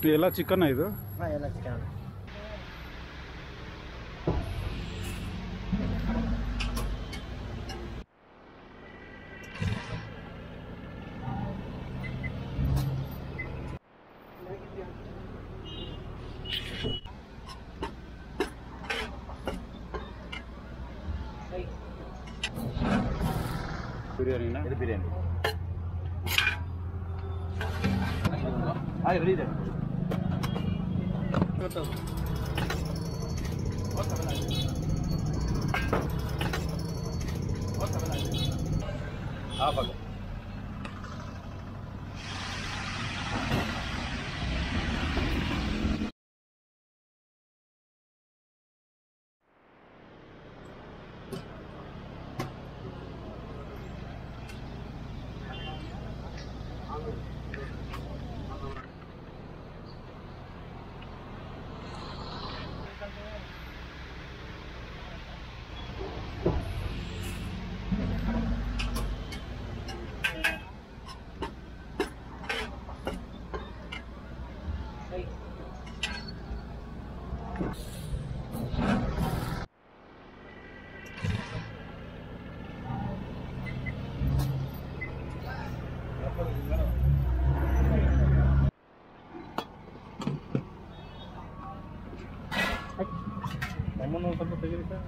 ಎಲ್ಲ ಚಿಕನ್ ಇದು ಹಾಂ ಎಲ್ಲ ಚಿಕನ್ ಬಿರಿಯಾನಿನ ಇದು ಬಿರಿಯಾನಿ ಹಾಗೆ ರೆಡಿ ಇದೆ ಹಾಫ್ ಆಗ ನಮ್ಮನ್ನು ಸ್ವಲ್ಪ ತೆಗೀರಿ ಸರ್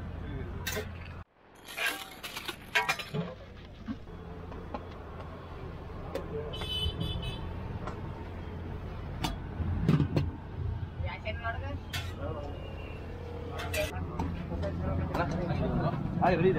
ಹಾಗೆ ರೆಡಿ ಇದೆ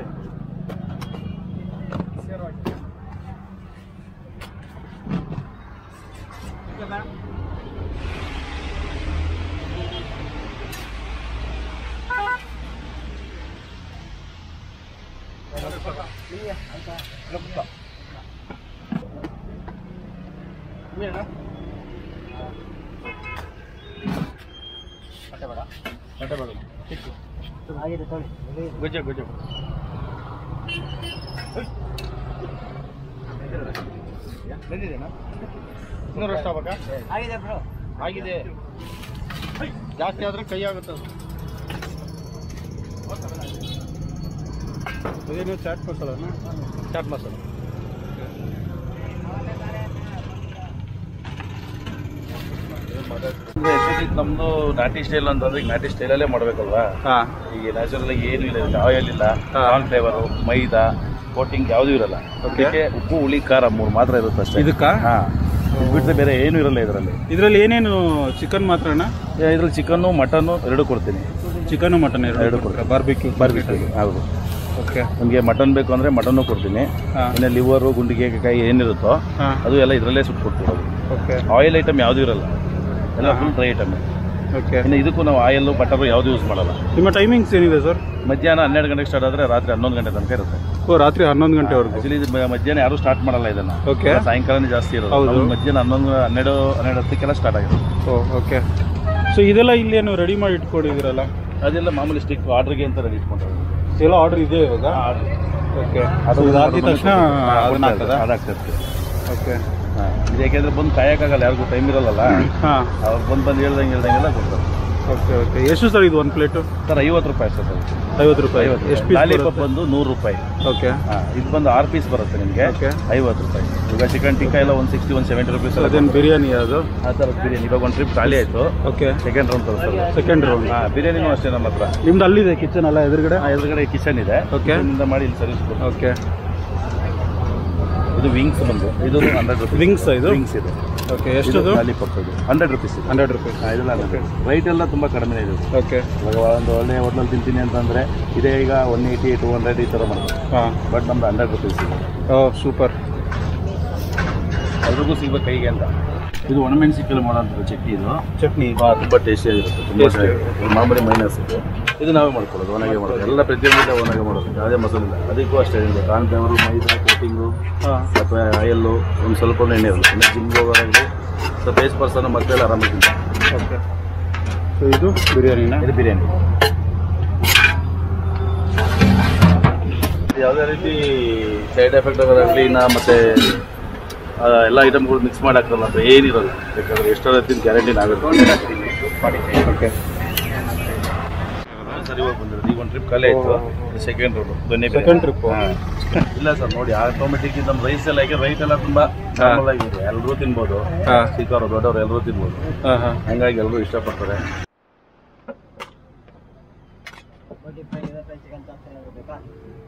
ಆಗಿದೆ ತೊಳಿ ಗೊಜ್ಜ ಗೊಜ್ಜ ಬಂದಿದೆನಾ ಇನ್ನೂರು ಎಷ್ಟು ಆಗ್ಬೇಕಾ ಆಗಿದೆ ಬ್ರೋ ಆಗಿದೆ ಜಾಸ್ತಿ ಆದರೆ ಕೈ ಆಗುತ್ತೆ ಅದು ಅದೇನು ಚಾಟ್ ಮಸಾಲನ ಚಾಟ್ ಮಸಾಲ ನಮ್ದು ನಾಟಿ ಸ್ಟೈಲ್ ಅಂತಂದ್ರೆ ಈಗ ನಾಟಿ ಸ್ಟೈಲಲ್ಲೇ ಮಾಡ್ಬೇಕಲ್ವಾ ಹಾಂ ಈಗ ನ್ಯಾಚುರಲ್ ಏನು ಇಲ್ಲ ಆಯಿಲ್ ಇಲ್ಲ ಹಾ. ಕಾರ್ನ್ ಫ್ಲೇವರು ಮೈದಾ ಕೋಟಿಂಗ್ ಯಾವುದೂ ಇರಲ್ಲ Okay. ಅದಕ್ಕೆ ಉಪ್ಪು ಹುಳಿ ಖಾರ ಮೂರು ಮಾತ್ರ ಇರುತ್ತೆ ಅಷ್ಟೇ ಇದಕ್ಕಾ ಹಾ ಇದು ಬಿಟ್ಟರೆ ಬೇರೆ ಏನೂ ಇರಲ್ಲ ಇದರಲ್ಲಿ ಇದರಲ್ಲಿ ಏನೇನು ಚಿಕನ್ ಮಾತ್ರನಾ ಇದ್ರಲ್ಲಿ ಚಿಕನ್ನು ಮಟನ್ನು ಎರಡು ಕೊಡ್ತೀನಿ ಚಿಕನ್ನು ಮಟನ್ ಎರಡು ಎರಡು ಕೊಡ್ತಾರೆ. ಬಾರ್ಬಿಕ್ಯೂ ಬರ್ಬಿಟ್ಟು ಹೌದು ಓಕೆ ನಿಮಗೆ ಮಟನ್ ಬೇಕು ಅಂದರೆ ಮಟನ್ನು ಕೊಡ್ತೀನಿ ಹಾಂ ಇನ್ನು ಲಿವರು ಗುಂಡಿಗೆ ಕಾಯಿ ಏನಿರುತ್ತೋ ಹಾಂ ಅದು ಎಲ್ಲ ಇದರಲ್ಲೇ ಸುಟ್ಟು ಕೊಡ್ತೀವಿ ಓಕೆ ಆಯಿಲ್ ಐಟಮ್ ಯಾವುದೂ ಇರಲ್ಲ ಎಲ್ಲ ಫುಲ್ ಡ್ರೈ ಐಟಮ್ ಓಕೆ ಇನ್ನು ಇದಕ್ಕೂ ನಾವು ಆಯಿಲ್ ಬಟರು ಯಾವುದು ಯೂಸ್ ಮಾಡಲ್ಲ ನಿಮ್ಮ ಟೈಮಿಂಗ್ಸ್ ಏನಿದೆ ಸರ್ ಮಧ್ಯಾಹ್ನ ಹನ್ನೆರಡು ಗಂಟೆಗೆ ಸ್ಟಾರ್ಟ್ ಆದರೆ ರಾತ್ರಿ ಹನ್ನೊಂದು ಗಂಟೆ ತನಕ ಇರುತ್ತೆ ಓ ರಾತ್ರಿ ಹನ್ನೊಂದು ಗಂಟೆವರೆಗೂ ಆಕ್ಚುಲಿ ಮಧ್ಯಾಹ್ನ ಯಾರು ಸ್ಟಾರ್ಟ್ ಮಾಡಲ್ಲ ಇದನ್ನ ಓಕೆ ಸಾಯಂಕಾಲನೇ ಜಾಸ್ತಿ ಇರೋದು ಹೌದು. ನಮ್ದು ಮಧ್ಯಾಹ್ನ ಹನ್ನೊಂದು ಹನ್ನೆರಡು ಹನ್ನೆರಡು ಹತ್ತಕ್ಕೆಲ್ಲ ಸ್ಟಾರ್ಟ್ ಆಗಿದೆ ಓ ಓಕೆ ಸೊ ಇದೆಲ್ಲ ಇಲ್ಲೇನು ರೆಡಿ ಮಾಡಿ ಇಟ್ಕೊಂಡಿದ್ದೀರಲ್ಲ ಅದೆಲ್ಲ ಮಾಮೂಲಿ ಸ್ಟಿಕ್ ಆರ್ಡ್ರಿಗೆ ಅಂತ ರೆಡಿ ಇಟ್ಕೊಂಡ್ರೆ ಎಲ್ಲ ಆರ್ಡರ್ ಇದೆ ಇವಾಗ ಓಕೆ ಅದು ಹಾಕಿದ ತಕ್ಷಣ ಅದನ್ನ ಹಾಕದಾ ಅದಾಗ್ತದೆ ಓಕೆ ಇದು ಯಾಕೆಂದ್ರೆ ಬಂದು ಕಾಯಕ್ಕಾಗಲ್ಲ ಯಾರಿಗೂ ಟೈಮ್ ಇರಲ್ಲ ಹಾಂ ಅವ್ರು ಬಂದು ಬಂದು ಹೇಳ್ದಂಗೆ ಹೇಳ್ದಂಗೆಲ್ಲ ಕೊಡ್ತಾರೆ ಓಕೆ ಓಕೆ ಎಷ್ಟು ಸರ್ ಇದು ಒಂದು ಪ್ಲೇಟು ಸರ್ ಐವತ್ತು ರೂಪಾಯಿ ಸರ್ ಅದು. ಐವತ್ತು ರೂಪಾಯಿ ಐವತ್ತು ಎಷ್ಟು ರೂಪಾಯಿ ಪೀಸ್ ಲಾಲಿಪಾಪ್ ಬಂದು ನೂರು ರೂಪಾಯಿ ಓಕೆ ಹಾಂ ಇದು ಬಂದು ಆರು ಪೀಸ್ ಬರುತ್ತೆ ನಿಮಗೆ ಓಕೆ ಐವತ್ತು ರೂಪಾಯಿ ಈಗ ಚಿಕನ್ ಟಿಕ್ಕಾ ಎಲ್ಲ one sixty one seventy rupees ಅದೇನು ಬಿರಿಯಾನಿ ಅದು ಆ ಥರದ ಬಿರಿಯಾನಿ ಇವಾಗ ಒಂದು ಟ್ರಿಪ್ ಖಾಲಿ ಆಯಿತು ಓಕೆ ಸೆಕೆಂಡ್ ರೌಂಡ್ ತರಿಸೋದು ಸೆಕೆಂಡ್ ರೌಂಡ್ ಹಾಂ ಬಿರಿಯಾನಿನೂ ಅಷ್ಟೇ ನಮ್ಮ ಹತ್ರ ನಿಮ್ದು ಅಲ್ಲಿದೆ ಕಿಚನ್ ಅಲ್ಲ ಎದುರುಗಡೆ ಆ, ಎದುರುಗಡೆ ಕಿಚನ್ ಇದೆ Okay. ಇಲ್ಲಿಂದ ಮಾಡಿ ಇಲ್ಲಿ ಸರ್ವಿಸ್ ಕೊಡ್ತೀವಿ ಓಕೆ ಇದು ವಿಂಗ್ಸ್ ಬಂದು ಇದು ಹಂಡ್ರೆಡ್ ರುಪೀಸ್ ವಿಂಗ್ಸ್ ಇದು ವಿಂಗ್ಸ್ ಇದೆ ಓಕೆ ಎಷ್ಟದು ಲಾಲಿಪಾಪ್ ಇದು ಹಂಡ್ರೆಡ್ ರುಪೀಸ್ ಇದೆ ಹಂಡ್ರೆಡ್ ರುಪೀಸ್ ಹಾಂ, ಇದೆಲ್ಲ ಹಂಡ್ರೆಡ್ ರೈಟ್ ಎಲ್ಲ ತುಂಬ ಕಡಿಮೆ ಇದೆ ಇದು. ಓಕೆ ಇವಾಗ ಒಂದು ಒಳ್ಳೆ ಹೋಟ್ಲಲ್ಲಿ ತಿಂತೀನಿ ಅಂತಂದರೆ ಇದೇ ಈಗ ಒನ್ ಏಯ್ಟಿ ಟೂ ಹಂಡ್ರೆಡ್ ಈ ಥರ ಮಾಡ್ತಾರೆ ಹಾಂ ಬಟ್ ನಮ್ದು ಹಂಡ್ರೆಡ್ ರುಪೀಸ್ ಇದೆ ಓ ಸೂಪರ್ ಎಲ್ರಿಗೂ ಸಿಗ್ಬೇಕು ಕೈಗೆ ಅಂತ ಇದು ಒಣಮೆಣಸಿಕಾಯಿ ಮಾಡೋಂಥದ್ದು ಚಟ್ನಿ ಇದು ಚಟ್ನಿ ಬಾ ತುಂಬ ಟೇಸ್ಟಿಯಾಗಿರುತ್ತೆ ತುಂಬ Tasty. ಚೆನ್ನಾಗಿರುತ್ತೆ ಇದು ಮಾಮೂಲಿ ಮೈನಸ್ ಇದು ಇದು ನಾವೇ ಮಾಡ್ಕೊಳ್ಳೋದು ಒಣಗೆ ಮಾಡೋದು ಎಲ್ಲ ಪ್ರತಿಯೊಂದು ಒಣಗೆ ಮಾಡೋದು ಯಾವುದೇ ಮಸಾಲೆ ಇಲ್ಲ ಅದಕ್ಕೂ ಅಷ್ಟೇ ಇದೆ ಕಾರ್ನ್ ಫ್ಲೇವರು ಮೈದಾ ಕೋಟಿಂಗು ಹಾಂ ಸ್ವಲ್ಪ ಆಯಲ್ಲು ಒಂದು ಸ್ವಲ್ಪ ಎಣ್ಣೆ ಇರುತ್ತೆ ಇನ್ನು ಜಿಮ್ಗೆ ಹೋಗೋರಾಗಲಿ ಸ್ವಲ್ಪ ಏಜ್ ಪರ್ಸನ್ ಮಕ್ಕಳೆಲ್ಲ ಆರಾಮಾಗಿ ತಿಂತಾರೆ ಓಕೆ ಸೊ ಇದು ಬಿರಿಯಾನಿನ ಇದು ಬಿರಿಯಾನಿ ಯಾವುದೇ ರೀತಿ ಸೈಡ್ ಎಫೆಕ್ಟ್ ಆಗೋದಾಗಲಿ ಇನ್ನು ಮತ್ತೆ ಆ, ಎಲ್ಲ ಐಟಮ್ಗಳು ಮಿಕ್ಸ್ ಮಾಡಿ ಹಾಕ್ತಲ್ಲ ಅಂತ ಏನಿರಲ್ಲ ಯಾಕಂದ್ರೆ ಎಷ್ಟೋ ತಿಂದು ಗ್ಯಾರಂಟಿ ನಾವಿರುತ್ತೆ ಓಕೆ ಸರಿ ಹೋಗಿ ಬಂದಿರೋದು ಈಗ ಒಂದು ಟ್ರಿಪ್ ಖಾಲಿ ಆಯಿತು ಸೆಕೆಂಡ್ ರೋಡ್ ದೊನ್ನೆ Second trip. ಇಲ್ಲ ಸರ್ ನೋಡಿ ಆಟೋಮೆಟಿಕ್ ನಮ್ಮ ರೈಸ್ ಎಲ್ಲ ಈಗ ರೈಟ್ ಎಲ್ಲ ತುಂಬಾ ನಾರ್ಮಲ್ ಆಗಿದೆ ಎಲ್ಲರೂ ತಿನ್ಬೋದು ಹಾಂ ಚಿಕ್ಕವರು ದೊಡ್ಡವರು ಎಲ್ಲರೂ ತಿನ್ಬೋದು ಹಾಂ ಹಾಂ ಹಂಗಾಗಿ ಎಲ್ಲರೂ ಇಷ್ಟಪಡ್ತಾರೆ ಫೋರ್ಟಿ ಫೈವ್ ಇವತ್ತು ಚಿಕನ್ ಚಾಪ್ಸ್ ಏನಾದ್ರು ಬೇಕಾ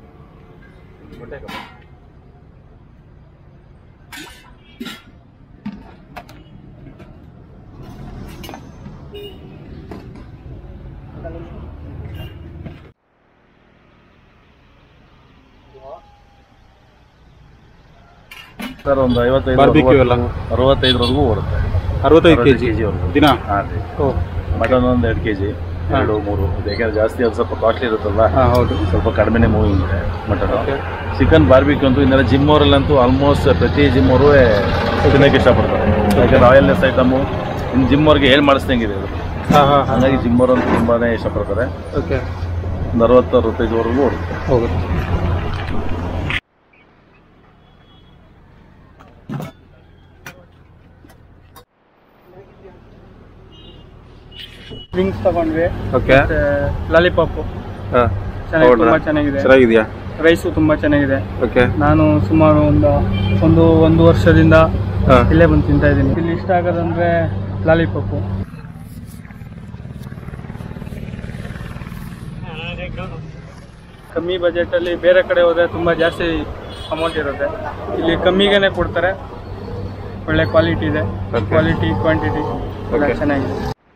ಸರ್ ಒಂದು ಐವತ್ತೈದು Barbecue ಎಲ್ಲ? ಅರವತ್ತೈದರವರೆಗೂ ಓಡುತ್ತೆ ಅರವತ್ತೈದು ಕೆ ಜಿ ಕೆಜಿವರೆಗೂ ದಿನ ಹಾಂ ರೀ ಓ ಮಟನ್ ಒಂದು ಎರಡು ಕೆ ಜಿ ಎರಡು ಮೂರು ಅದು ಯಾಕಂದ್ರೆ ಜಾಸ್ತಿ ಅದು ಸ್ವಲ್ಪ ಕಾಸ್ಟ್ಲಿ ಇರುತ್ತಲ್ಲ ಹಾಂ ಹೌದು ಸ್ವಲ್ಪ ಕಡಿಮೆನೇ ಮೂವಿಂಗ್ ಇದೆ ಮಟನ್ Okay. ಚಿಕನ್ ಬಾರ್ಬಿಕ್ಯೂ ಅಂತೂ ಇನ್ನೆಲ್ಲ ಜಿಮ್ ಅವರಲ್ಲಂತೂ ಆಲ್ಮೋಸ್ಟ್ ಪ್ರತಿ ಜಿಮ್ ಅವರು ತಿನ್ನೋಕೆ ಇಷ್ಟಪಡ್ತಾರೆ ಯಾಕಂದ್ರೆ ಆಯಿಲ್ನೆಸ್ ಐಟಮು ಇನ್ನು ಜಿಮ್ ಅವ್ರಿಗೆ ಏನು ಮಾಡಿಸ್ದಂಗಿದೆ ಇದು ಹಾಂ ಹಾಂ ಹಾಂ ಹಾಗಾಗಿ ಜಿಮ್ ಅವರು ಅಂತೂ ತುಂಬಾನೇ ಇಷ್ಟಪಡ್ತಾರೆ ಓಕೆ ಒಂದು ಅರವತ್ತು ಅರವತ್ತೈದುವರೆಗೂ ಓಡುತ್ತೆ ಹೋಗುತ್ತೆ ಡ್ರಿಂಕ್ಸ್ ತಗೊಂಡ್ವಿ ಓಕೆ ಲಾಲಿಪಾಪ್ ಹಾಂ ಚೆನ್ನಾಗಿ ತುಂಬಾ ಚೆನ್ನಾಗಿದೆ ಚೆನ್ನಾಗಿದೆಯಾ ರೈಸು ತುಂಬಾ ಚೆನ್ನಾಗಿದೆ ಓಕೆ ನಾನು ಸುಮಾರು ಒಂದು ಒಂದು ಒಂದು ವರ್ಷದಿಂದ ಹಾಂ ಇಲ್ಲೇ ಬಂದು ತಿಂತಾ ಇದ್ದೀನಿ ಇಲ್ಲಿ ಇಷ್ಟ ಆಗೋದಂದ್ರೆ ಲಾಲಿಪಾಪು ಕಮ್ಮಿ ಬಜೆಟಲ್ಲಿ ಬೇರೆ ಕಡೆ ಹೋದರೆ ತುಂಬ ಜಾಸ್ತಿ ಅಮೌಂಟ್ ಇರುತ್ತೆ ಇಲ್ಲಿ ಕಮ್ಮಿಗೇನೆ ಕೊಡ್ತಾರೆ ಒಳ್ಳೆ ಕ್ವಾಲಿಟಿ ಇದೆ Okay. ಕ್ವಾಲಿಟಿ ಕ್ವಾಂಟಿಟಿ ಎಲ್ಲ Okay. ಚೆನ್ನಾಗಿದೆ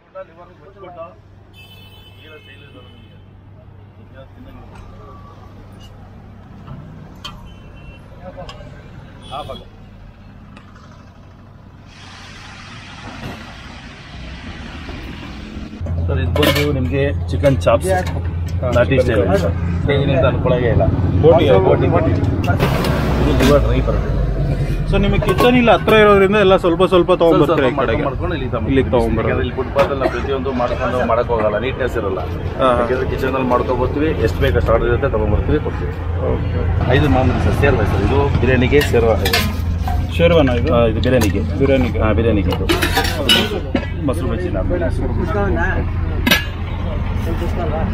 ಸರ್ ಇದು ಬಂದು ನಿಮಗೆ ಚಿಕನ್ ಚಾಪ್ಸ್ ನಾಟಿ ಸ್ಟೈಲ್ ಹೇಗಿನಿಂದ ಅನ್ಕೊಳ್ಳೋಂಗೇ ಇಲ್ಲ ಬೋಟಿ ಬೋಟಿ ಬೋಟಿ ಇದು ಲಿವರ್ ಡ್ರೈ ಬರುತ್ತೆ ಸೊ ನಿಮಗೆ ಕಿಚನ್ ಇಲ್ಲ ಹತ್ರ ಇರೋದ್ರಿಂದ ಎಲ್ಲ ಸ್ವಲ್ಪ ಸ್ವಲ್ಪ ತಗೊಂಡ್ಬರ್ತಾರೆ ಈ ಕಡೆಗೆ ಮಾಡ್ಕೊಂಡು ಇಲ್ಲಿ ಇಲ್ಲಿಗೆ ತಗೊಂಡ್ಬರೋದು. ಯಾಕಂದ್ರೆ ಇಲ್ಲಿ ಫುಟ್ಪಾತ್ ಎಲ್ಲ ಪ್ರತಿಯೊಂದು ಮಾಡ್ಕೊಂಡು ಮಾಡಕ್ ಹೋಗಲ್ಲ ನೀಟ್ನೆಸ್ ಇರಲ್ಲ ಹಾಂ ಯಾಕಂದ್ರೆ ಕಿಚನ್ ಅಲ್ಲಿ ಮಾಡ್ಕೊಬೋತೀವಿ ಎಷ್ಟು ಬೇಕು ಅಷ್ಟು ಆರ್ಡರ್ ಇರುತ್ತೆ ತಗೊಂಡ್ಬರ್ತೀವಿ ಕೊಡ್ತೀವಿ ಓಕೆ ಐದು ಮಾಮೂಲಿ ಸರ್ ಸೇರ್ವ ಸರ್ ಇದು ಬಿರಿಯಾನಿಗೆ ಸೇರ್ವ ಇದು ಶೇರ್ವನ ಇದು ಆ, ಇದು ಬಿರಿಯಾನಿಗೆ ಬಿರಿಯಾನಿಗೆ ಹಾಂ ಬಿರಿಯಾನಿಗೆ ಇದು ಮೊಸರು ಬಜ್ಜಿ ನಾವು ಇಸ್ಕೊಂಡ ಇಸ್ಕೊಂಡ್ವಾ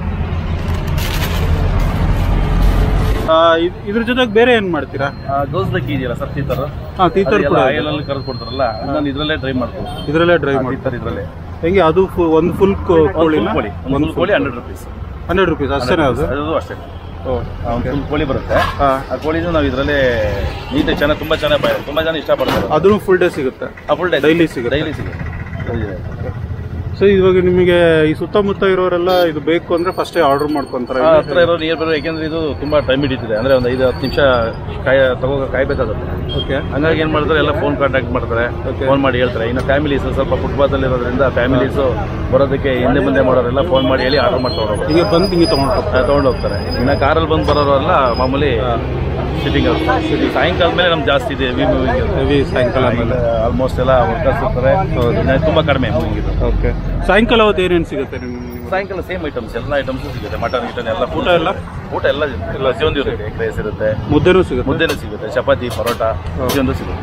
ಆ, ಇದ್- ಇದ್ರ ಜೊತೆಗೆ ಬೇರೆ ಏನು ಮಾಡ್ತೀರಾ ದೋಸ್ದಕ್ಕಿ ಇದೆಯಲ್ಲ ಸರ್ ತೀತರ್ ಹಾಂ ತೀತರ್ ಕೂಡ ಆಯಿಲ್ ಅಲ್ಲಿ ಕರೆದು ಕೊಡ್ತಾರಲ್ಲ ನಾನು ಇದರಲ್ಲೇ ಡ್ರೈ ಮಾಡ್ತೀನಿ ಇದರಲ್ಲೇ ಡ್ರೈ ಮಾಡಿ ತೀತರ್ ಇದರಲ್ಲೇ ಹೆಂಗೆ ಅದು ಫು- ಒಂದು ಫುಲ್ ಕೋಳಿನ ಕೋಳಿ ಒಂದು ಕೋಳಿ ಹಂಡ್ರೆಡ್ ರುಪೀಸ್ ಹಂಡ್ರೆಡ್ ರುಪೀಸ್ ಅಷ್ಟೇನಾ ಅದು ಅದು ಅಷ್ಟೇ ಓ ಒಂದು ಫುಲ್ ಕೋಳಿ ಬರುತ್ತೆ ಹಾಂ ಆ ಕೋಳಿನೂ ನಾವು ಇದರಲ್ಲೇ ನೀಟಾಗಿ ಚೆನ್ನಾಗಿ ತುಂಬ ಚೆನ್ನಾಗಿ ಬಾಯ್ ತುಂಬ ಜನ ಇಷ್ಟಪಡ್ತಾರೆ ಅದೂ ಫುಲ್ ಡೇ ಸಿಗುತ್ತೆ ಆ ಫುಲ್ ಡೇ ಡೈಲಿ ಸಿಗುತ್ತೆ ಡೈಲಿ ಸಿಗುತ್ತೆ ಸೊ ಇವಾಗ ನಿಮಗೆ ಈ ಸುತ್ತಮುತ್ತ ಇರೋರೆಲ್ಲ ಇದು ಬೇಕು ಅಂದ್ರೆ ಫಸ್ಟೇ ಆರ್ಡರ್ ಮಾಡ್ಕೊಂತಾರೆ ಆ ಹತ್ರ ಇರೋ ನಿಯರ್ ಬರೋ ಯಾಕೆಂದ್ರೆ ಇದು ತುಂಬಾ ಟೈಮ್ ಹಿಡಿತಿದೆ ಅಂದ್ರೆ ಒಂದು ಐದು ಹತ್ತು ನಿಮಿಷ ಕಾಯ ತಗೋ ಕಾಯ್ಬೇಕಾಗುತ್ತೆ ಓಕೆ ಹಂಗಾಗಿ ಏನ್ ಮಾಡ್ತಾರೆ ಎಲ್ಲ ಫೋನ್ ಕಾಂಟ್ಯಾಕ್ಟ್ ಮಾಡ್ತಾರೆ Okay. ಫೋನ್ ಮಾಡಿ ಹೇಳ್ತಾರೆ ಇನ್ನು ಫ್ಯಾಮಿಲೀಸ್ ಸ್ವಲ್ಪ ಫುಟ್ಪಾತ್ ಅಲ್ಲಿ ಇರೋದ್ರಿಂದ ಫ್ಯಾಮಿಲೀಸ್ ಬರೋದಕ್ಕೆ ಹಿಂದೆ ಮುಂದೆ ಮಾಡೋರೆಲ್ಲ ಫೋನ್ ಮಾಡಿ ಹೇಳಿ ಆರ್ಡರ್ ಮಾಡ್ತಾರೆ ಹಿಂಗೆ ಬಂದು ಹಿಂಗೆ ತಗೊಂಡು ತಗೊಂಡು ಹೋಗ್ತಾರೆ ಇನ್ನು ಕಾರಲ್ಲಿ ಬಂದು ಬರೋರೆಲ್ಲ ಮಾಮೂಲಿ ಸಿಟ್ಟಿಂಗ್ ಸಾಯಂಕಾಲ ಮೇಲೆ ನಮ್ಗೆ ಜಾಸ್ತಿ ಇದೆ ವಿ ಮೂವಿಂಗ್ ಹೆವಿ ಸಾಯಂಕಾಲ ಮೇಲೆ ಆಲ್ಮೋಸ್ಟ್ ಎಲ್ಲ ವರ್ಕರ್ಸ್ ಇರ್ತಾರೆ ಇನ್ನು ತುಂಬಾ ಕಡಿಮೆ ಮೂವಿಂಗ್ ಇದು ಓಕೆ ಸಾಯಂಕಾಲ ಹೊತ್ತು ಏನೇನು ಸಿಗುತ್ತೆ ನಿಮ್ಗೆ ಸಾಯಂಕಾಲ ಸೇಮ್ ಐಟಮ್ಸ್ ಎಲ್ಲ ಐಟಮ್ಸ್ ಸಿಗುತ್ತೆ ಮಟನ್ ಗಿಟನ್ ಎಲ್ಲ ಊಟ ಎಲ್ಲ ಊಟ ಎಲ್ಲ ಎಲ್ಲ ಪ್ರತಿಯೊಂದು ಇರುತ್ತೆ ಎಗ್ ರೈಸ್ ಇರುತ್ತೆ ಮುದ್ದೆನೂ ಸಿಗುತ್ತೆ ಮುದ್ದೆನೂ ಸಿಗುತ್ತೆ ಚಪಾತಿ ಪರೋಟ ಪ್ರತಿಯೊಂದು ಸಿಗುತ್ತೆ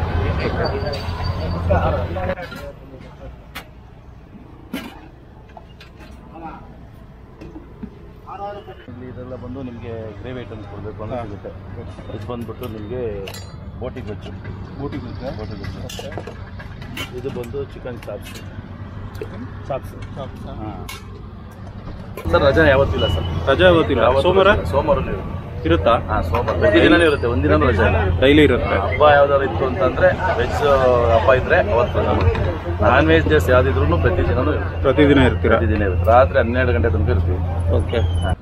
ಇಲ್ಲಿ ಇದೆಲ್ಲ ಬಂದು ನಿಮಗೆ ಗ್ರೇವಿ ಐಟಮ್ಸ್ ಕೊಡಬೇಕು ಅಂತ ಸಿಗುತ್ತೆ ಇದು ಬಂದ್ಬಿಟ್ಟು ನಿಮಗೆ ಬೋಟಿ ಗೊಜ್ಜು ಬೋಟಿ ಗೊಜ್ಜು ಬೋಟಿ ಗೊಜ್ಜು ಇದು ಬಂದು ಚಿಕನ್ ಚಾಪ್ಸ್ ಚಾಪ್ಸ್ ಹಾಂ ಸರ್ ರಜಾ ಯಾವತ್ತಿಲ್ಲ ಸರ್ ರಜೆ ಗೊತ್ತಿಲ್ಲ ಯಾವತ್ತೂ ಸೋಮವಾರ ರಜೆ. ಸೋಮವಾರ ಇರುತ್ತೆ ಇರುತ್ತಾ ಹಾಂ ಸೋಮವಾರ ಪ್ರತಿದಿನನೂ ಇರುತ್ತೆ ಒಂದಿನ ರಜೆ ಇಲ್ಲ ಡೈಲಿ ಇರುತ್ತೆ ಹಬ್ಬ ಯಾವ್ದಾದ್ರು ಇತ್ತು ಅಂತಂದ್ರೆ ವೆಜ್ ಹಬ್ಬ ಇದ್ರೆ ಅವತ್ತು ರಜೆ ಮಾಡ್ತೀವಿ ನಾನ್ ವೆಜ್ ಡೇಸ್ ಯಾವ್ದಿದ್ರು ಪ್ರತಿದಿನನೂ ಇರುತ್ತೆ ಪ್ರತಿದಿನ ಇರ್ತೀರಾ ಪ್ರತಿದಿನ ಇರುತ್ತೆ ರಾತ್ರಿ ಹನ್ನೆರಡು ಗಂಟೆ ತನಕ ಇರ್ತೀವಿ ಓಕೆ ಹಾ.